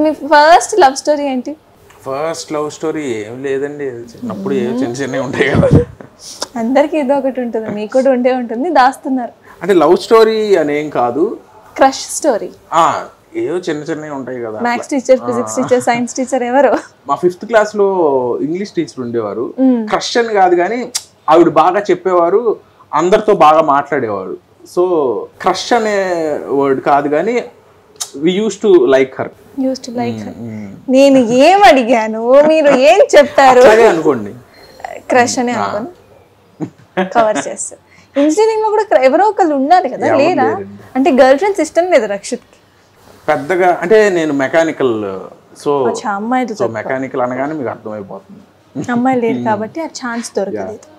మీ first love story ఏంటి first love story ఏం లేదండి చిన్నప్పుడు ఏ చిన్న చిన్నవి ఉంటాయి కదా అందరికీ ఏదో ఒకటి ఉంటుంది మీకు కూడా ఉండే ఉంటుంది దాస్తున్నారు అంటే లవ్ స్టోరీ అనేం కాదు క్రష్ స్టోరీ ఆ ఏవో చిన్న చిన్నవి ఉంటాయి కదా maths teacher physics teacher science teacher ఎవరు మా ఫిఫ్త్ క్లాస్ లో ఇంగ్లీష్ టీచర్ ఉండేవారు క్రష్ అని కాదు కానీ ఆవిడ బాగా చెప్పేవారు అందరితో బాగా మాట్లాడేవారు సో క్రష్ అనే వర్డ్ కాదు కానీ we used to like her used to like నేను ఏం అడిగాను మీరు ఏం చెప్పారు అలాగే అనుకోండి క్రష్ అని అనుకోను కవర్ చేస్తారు ఇంజనీరింగ్ లో కూడా cr- ఎవరో ఒకళ్ళు ఉండాలి కదా ఎవరు లేరా లేరండి. అంటే గర్ల్ ఫ్రెండ్స్ ఇష్టం లేదు రక్షిత్కి పెద్దగా అంటే నేను మెకానికల్ సో అచ్చా అమ్మాయిలు సో మెకానికల్ అనగానే మీకు అర్థమైపోతుంది అమ్మాయిలు లేరు కాబట్టి ఆ ఛాన్స్ దొరకలేదు